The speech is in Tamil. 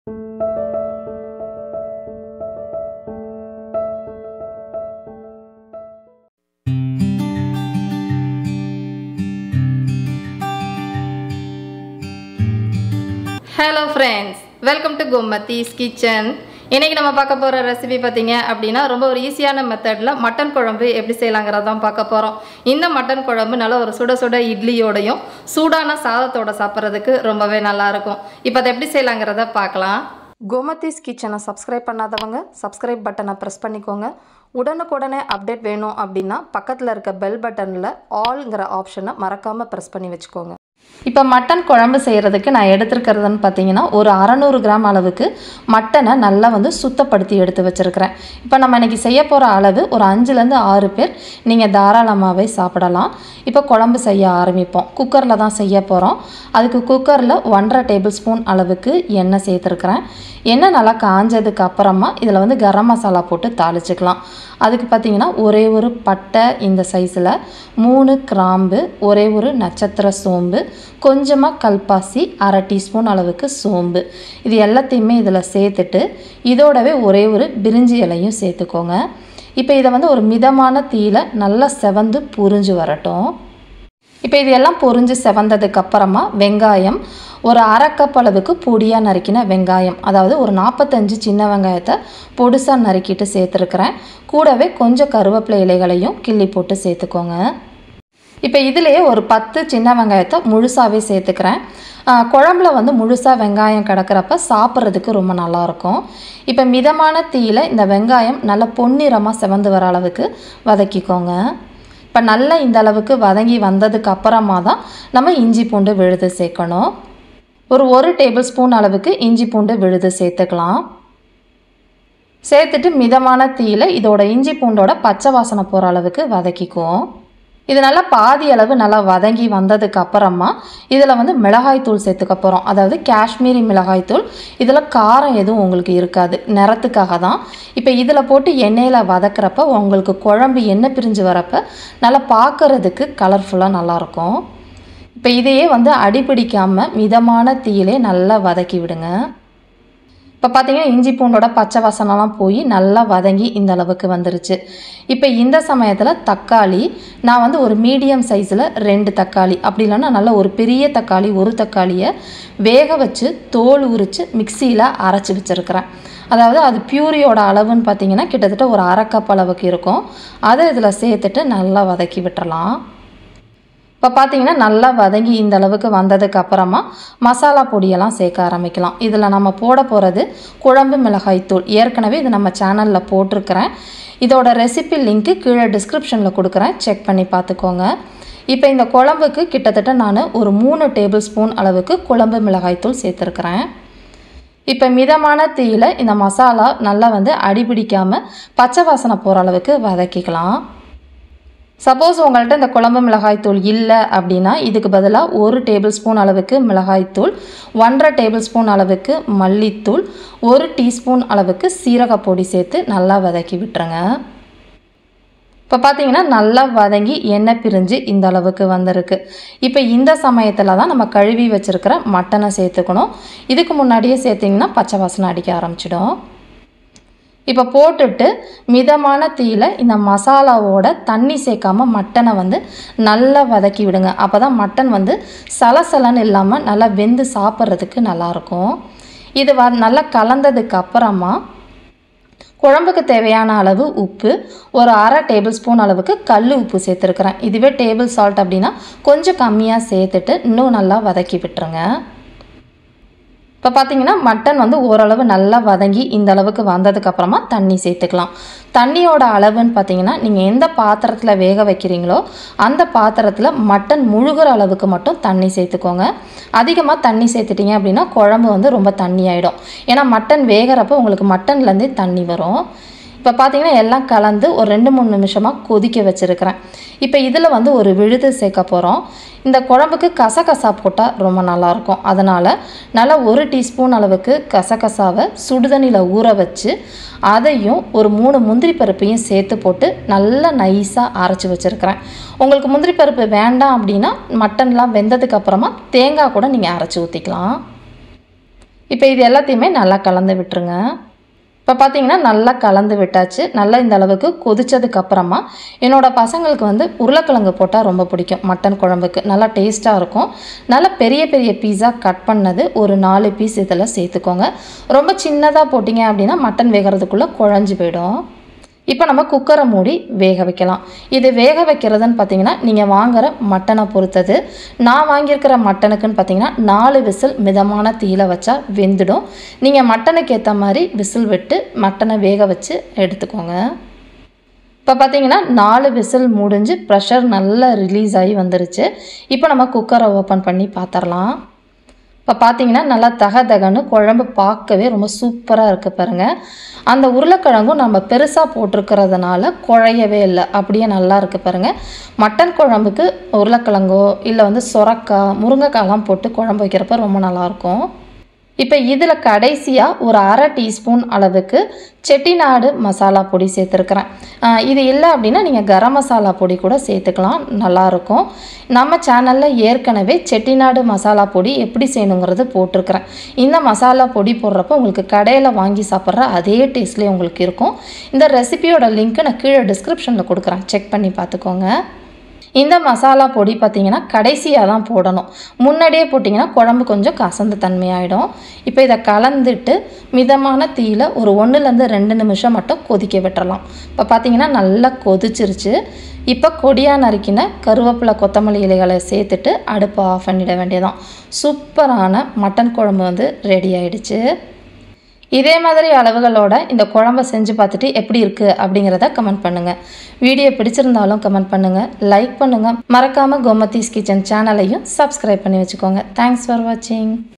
hello friends welcome to Gomathi's kitchen இன்னைக்கு நம்ம பார்க்க போகிற ரெசிபி பார்த்தீங்க அப்படின்னா ரொம்ப ஒரு ஈஸியான மெத்தடில் மட்டன் குழம்பு எப்படி செய்யலாங்கிறத தான் பார்க்க போகிறோம் இந்த மட்டன் குழம்பு நல்ல ஒரு சுட சுட இட்லியோடையும் சூடான சாதத்தோட சாப்பிட்றதுக்கு ரொம்பவே நல்லாயிருக்கும் இப்போ அதை எப்படி செய்யலாங்கிறத பார்க்கலாம் கோமத்திஸ் கிச்சனை சப்ஸ்கிரைப் பண்ணாதவங்க சப்ஸ்கிரைப் பட்டனை ப்ரெஸ் பண்ணிக்கோங்க உடனுக்குடனே அப்டேட் வேணும் அப்படின்னா பக்கத்தில் இருக்க பெல் பட்டனில் ஆல்ங்கிற ஆப்ஷனை மறக்காமல் ப்ரெஸ் பண்ணி வச்சுக்கோங்க இப்போ மட்டன் குழம்பு செய்கிறதுக்கு நான் எடுத்துருக்கிறதுன்னு பார்த்தீங்கன்னா ஒரு அறநூறு கிராம் அளவுக்கு மட்டனை நல்லா வந்து சுத்தப்படுத்தி எடுத்து வச்சுருக்கிறேன் இப்போ நம்ம இன்றைக்கி செய்ய போகிற அளவு ஒரு அஞ்சுலேருந்து ஆறு பேர் நீங்கள் தாராளமாகவே சாப்பிடலாம் இப்போ குழம்பு செய்ய ஆரம்பிப்போம் குக்கரில் தான் செய்ய போகிறோம் அதுக்கு குக்கரில் ஒன்றரை டேபிள் ஸ்பூன் அளவுக்கு எண்ணெய் சேர்த்துருக்குறேன் எண்ணெய் நல்லா காஞ்சதுக்கு அப்புறமா இதில் வந்து கரம் மசாலா போட்டு தாளிச்சுக்கலாம் அதுக்கு பார்த்தீங்கன்னா ஒரே ஒரு பட்டை இந்த சைஸில் மூணு கிராம்பு ஒரே ஒரு நட்சத்திர சோம்பு கொஞ்சமாக கல்பாசி அரை டீஸ்பூன் அளவுக்கு சோம்பு இது எல்லாத்தையுமே இதில் சேர்த்துட்டு இதோடவே ஒரே ஒரு பிரிஞ்சி இலையும் சேர்த்துக்கோங்க இப்போ இதை வந்து ஒரு மிதமான தீயில நல்லா செவந்து புரிஞ்சு வரட்டும் இப்போ இது எல்லாம் பொரிஞ்சு செவந்ததுக்கு அப்புறமா வெங்காயம் ஒரு அரை கப் அளவுக்கு பொடியாக நறுக்கின வெங்காயம் அதாவது ஒரு நாற்பத்தஞ்சு சின்ன வெங்காயத்தை பொடுசாக நறுக்கிட்டு சேர்த்துருக்குறேன் கூடவே கொஞ்சம் கருவேப்பிலை இலைகளையும் கிள்ளி போட்டு சேர்த்துக்கோங்க இப்போ இதுலேயே ஒரு பத்து சின்ன வெங்காயத்தை முழுசாகவே சேர்த்துக்கிறேன் ஆஹ் குழம்புல வந்து முழுசாக வெங்காயம் கிடக்கிறப்ப சாப்பிட்றதுக்கு ரொம்ப நல்லாயிருக்கும் இப்போ மிதமான தீயில இந்த வெங்காயம் நல்லா பொன்னிறமாக செவந்து வர அளவுக்கு வதக்கிக்கோங்க இப்போ நல்லா இந்த அளவுக்கு வதங்கி வந்ததுக்கு அப்புறமா தான் நம்ம இஞ்சி பூண்டு விழுது சேர்க்கணும் ஒரு ஒரு டேபிள் ஸ்பூன் அளவுக்கு இஞ்சி பூண்டு விழுது சேர்த்துக்கலாம் சேர்த்துட்டு மிதமான தீயில இதோட இஞ்சி பூண்டோட பச்சை வாசனை போகிற அளவுக்கு வதக்கிக்குவோம் இது நல்லா பாதி அளவு நல்லா வதங்கி வந்ததுக்கு அப்புறமா இதில் வந்து மிளகாய்த்தூள் சேர்த்துக்க போகிறோம் அதாவது காஷ்மீரி மிளகாய்த்தூள் இதில் காரம் எதுவும் உங்களுக்கு இருக்காது நிறத்துக்காக தான் இப்போ இதில் போட்டு எண்ணெயில் வதக்கிறப்ப உங்களுக்கு குழம்பு எண்ணெய் பிரிஞ்சு வரப்ப நல்லா பார்க்கறதுக்கு கலர்ஃபுல்லாக நல்லாயிருக்கும் இப்போ இதையே வந்து அடிப்பிடிக்காமல் மிதமான தீயிலே நல்லா வதக்கி விடுங்க இப்போ பார்த்தீங்கன்னா இஞ்சி பூண்டோட பச்சை வாசனெல்லாம் போய் நல்லா வதங்கி இந்த அளவுக்கு வந்துருச்சு இப்போ இந்த சமயத்தில் தக்காளி நான் வந்து ஒரு மீடியம் சைஸில் ரெண்டு தக்காளி அப்படி இல்லைன்னா நல்ல ஒரு பெரிய தக்காளி ஒரு தக்காளியை வேக வச்சு தோல் உரித்து மிக்சியில் அரைச்சி வச்சுருக்கிறேன் அதாவது அது பியூரியோட அளவுன்னு பார்த்தீங்கன்னா கிட்டத்தட்ட ஒரு அரை கப் அளவுக்கு இருக்கும் அதை இதில் சேர்த்துட்டு நல்லா வதக்கி விட்டுறலாம் இப்போ பார்த்தீங்கன்னா நல்லா வதங்கி இந்த அளவுக்கு வந்ததுக்கு அப்புறமா மசாலா பொடியெல்லாம் சேர்க்க ஆரம்பிக்கலாம் இதில் நம்ம போட போகிறது குழம்பு மிளகாய்த்தூள் ஏற்கனவே இது நம்ம சேனலில் போட்டிருக்கிறேன் இதோட ரெசிபி லிங்க்கு கீழே டிஸ்கிரிப்ஷனில் கொடுக்குறேன் செக் பண்ணி பார்த்துக்கோங்க இப்போ இந்த குழம்புக்கு கிட்டத்தட்ட நான் ஒரு மூணு டேபிள் ஸ்பூன் அளவுக்கு குழம்பு மிளகாய்த்தூள் சேர்த்துருக்குறேன் இப்போ மிதமான தீயில இந்த மசாலா நல்லா வந்து அடிபிடிக்காமல் பச்சை வாசனை போகிற அளவுக்கு வதக்கிக்கலாம் சப்போஸ் உங்கள்கிட்ட இந்த குழம்பு மிளகாய்த்தூள் இல்லை அப்படின்னா இதுக்கு பதிலாக ஒரு டேபிள் ஸ்பூன் அளவுக்கு மிளகாய்த்தூள் ஒன்றரை டேபிள் ஸ்பூன் அளவுக்கு மல்லித்தூள் ஒரு டீஸ்பூன் அளவுக்கு சீரகப் பொடி சேர்த்து நல்லா வதக்கி விட்டுருங்க இப்போ பார்த்தீங்கன்னா நல்லா வதங்கி எண்ணெய் பிரிஞ்சு இந்த அளவுக்கு வந்திருக்கு இப்போ இந்த சமயத்தில் தான் நம்ம கழுவி வச்சுருக்கிற மட்டனை சேர்த்துக்கணும் இதுக்கு முன்னாடியே சேர்த்திங்கன்னா பச்சை வாசனை அடிக்க ஆரம்பிச்சிடும் இப்போ போட்டுட்டு மிதமான தீயில இந்த மசாலாவோட தண்ணி சேர்க்காம மட்டனை வந்து நல்லா வதக்கி விடுங்க அப்போ தான் மட்டன் வந்து சலசலன்னு இல்லாமல் நல்லா வெந்து சாப்பிட்றதுக்கு நல்லாயிருக்கும் இது வ நல்லா கலந்ததுக்கு அப்புறமா குழம்புக்கு தேவையான அளவு உப்பு ஒரு அரை டேபிள் ஸ்பூன் அளவுக்கு கல் உப்பு சேர்த்துருக்குறேன் இதுவே டேபிள் சால்ட் அப்படின்னா கொஞ்சம் கம்மியாக சேர்த்துட்டு இன்னும் நல்லா வதக்கி விட்டுருங்க இப்போ பார்த்தீங்கன்னா மட்டன் வந்து ஓரளவு நல்லா வதங்கி இந்த அளவுக்கு வந்ததுக்கப்புறமா தண்ணி சேர்த்துக்கலாம் தண்ணியோட அளவுன்னு பார்த்தீங்கன்னா நீங்கள் எந்த பாத்திரத்தில் வேக வைக்கிறீங்களோ அந்த பாத்திரத்தில் மட்டன் முழுகிற அளவுக்கு மட்டும் தண்ணி சேர்த்துக்கோங்க அதிகமாக தண்ணி சேர்த்துட்டிங்க அப்படின்னா குழம்பு வந்து ரொம்ப தண்ணி ஆகிடும் ஏன்னா மட்டன் வேகிறப்போ உங்களுக்கு மட்டன்லேருந்தே தண்ணி வரும் இப்போ பார்த்தீங்கன்னா எல்லாம் கலந்து ஒரு ரெண்டு மூணு நிமிஷமாக கொதிக்க வச்சுருக்கிறேன் இப்போ இதில் வந்து ஒரு விழுது சேர்க்க போகிறோம் இந்த குழம்புக்கு கசகசா போட்டால் ரொம்ப நல்லாயிருக்கும் அதனால் நல்லா ஒரு டீஸ்பூன் அளவுக்கு கசகசாவை சுடுதண்ணியில் ஊற வச்சு அதையும் ஒரு மூணு முந்திரி பருப்பையும் சேர்த்து போட்டு நல்லா நைஸாக அரைச்சி வச்சுருக்கிறேன் உங்களுக்கு முந்திரி பருப்பு வேண்டாம் அப்படின்னா மட்டன்லாம் வெந்ததுக்கு அப்புறமா தேங்காய் கூட நீங்கள் அரைச்சி ஊற்றிக்கலாம் இப்போ இது எல்லாத்தையுமே நல்லா கலந்து விட்டுருங்க இப்போ பார்த்தீங்கன்னா நல்லா கலந்து விட்டாச்சு நல்லா இந்த அளவுக்கு கொதிச்சதுக்கு அப்புறமா என்னோட பசங்களுக்கு வந்து உருளைக்கிழங்கு போட்டால் ரொம்ப பிடிக்கும் மட்டன் குழம்புக்கு நல்லா டேஸ்ட்டாக இருக்கும் நல்லா பெரிய பெரிய பீஸா கட் பண்ணது ஒரு நாலு பீஸ் இதில் சேர்த்துக்கோங்க ரொம்ப சின்னதாக போட்டிங்க அப்படின்னா மட்டன் வேகிறதுக்குள்ளே குழஞ்சி போயிடும் இப்போ நம்ம குக்கரை மூடி வேக வைக்கலாம் இது வேக வைக்கிறதுன்னு பார்த்தீங்கன்னா நீங்கள் வாங்குற மட்டனை பொறுத்தது நான் வாங்கியிருக்கிற மட்டனுக்குன்னு பார்த்தீங்கன்னா நாலு விசில் மிதமான தீயில வச்சா வெந்துடும் நீங்கள் மட்டனுக்கு ஏற்ற மாதிரி விசில் விட்டு மட்டனை வேக வச்சு எடுத்துக்கோங்க இப்போ பார்த்தீங்கன்னா நாலு விசில் முடிஞ்சு ப்ரெஷர் நல்லா ரிலீஸ் ஆகி வந்துருச்சு இப்போ நம்ம குக்கரை ஓப்பன் பண்ணி பார்த்துடலாம் இப்போ பார்த்தீங்கன்னா நல்லா தக தகன்னு குழம்பு பார்க்கவே ரொம்ப சூப்பராக இருக்குது பாருங்கள் அந்த உருளைக்கிழங்கும் நம்ம பெருசாக போட்டிருக்கிறதுனால குழையவே இல்லை அப்படியே நல்லா இருக்குது பாருங்கள் மட்டன் குழம்புக்கு உருளைக்கிழங்கோ இல்லை வந்து சொரக்காய் முருங்கைக்காய்லாம் போட்டு குழம்பு வைக்கிறப்ப ரொம்ப நல்லாயிருக்கும் இப்போ இதில் கடைசியாக ஒரு அரை டீஸ்பூன் அளவுக்கு செட்டிநாடு மசாலா பொடி சேர்த்துருக்குறேன் ஆஹ் இது இல்லை அப்படின்னா நீங்கள் கரம் மசாலா பொடி கூட சேர்த்துக்கலாம் நல்லாயிருக்கும் நம்ம சேனலில் ஏற்கனவே செட்டிநாடு மசாலா பொடி எப்படி செய்யணுங்கிறது போட்டிருக்கிறேன் இந்த மசாலா பொடி போடுறப்போ உங்களுக்கு கடையில் வாங்கி சாப்பிட்ற அதே டேஸ்ட்லேயே உங்களுக்கு இருக்கும் இந்த ரெசிபியோட லிங்க்கு நான் கீழே டிஸ்கிரிப்ஷனில் கொடுக்குறேன் செக் பண்ணி பார்த்துக்கோங்க இந்த மசாலா பொடி பார்த்தீங்கன்னா கடைசியாக தான் போடணும் முன்னாடியே போட்டிங்கன்னா குழம்பு கொஞ்சம் கசந்த தன்மையாயிடும் இப்போ இதை கலந்துட்டு மிதமான தீயில ஒரு ஒன்றுலேருந்து ரெண்டு நிமிஷம் மட்டும் கொதிக்க விட்டுறலாம் இப்போ பார்த்தீங்கன்னா நல்லா கொதிச்சிருச்சு இப்போ கொடியாக நறுக்கின கருவேப்பிலை கொத்தமல்லி இலைகளை சேர்த்துட்டு அடுப்பை ஆஃப் பண்ணிட வேண்டியதான் சூப்பரான மட்டன் குழம்பு வந்து ரெடி ஆயிடுச்சு இதே மாதிரி அளவுகளோட இந்த குழம்ப செஞ்சு பார்த்துட்டு எப்படி இருக்குது அப்படிங்கிறத கமெண்ட் பண்ணுங்கள் வீடியோ பிடிச்சிருந்தாலும் கமெண்ட் பண்ணுங்கள் லைக் பண்ணுங்கள் மறக்காமல் கோமதீஸ் கிச்சன் சேனலையும் சப்ஸ்கிரைப் பண்ணி வச்சுக்கோங்க தேங்க்ஸ் ஃபார் வாட்சிங்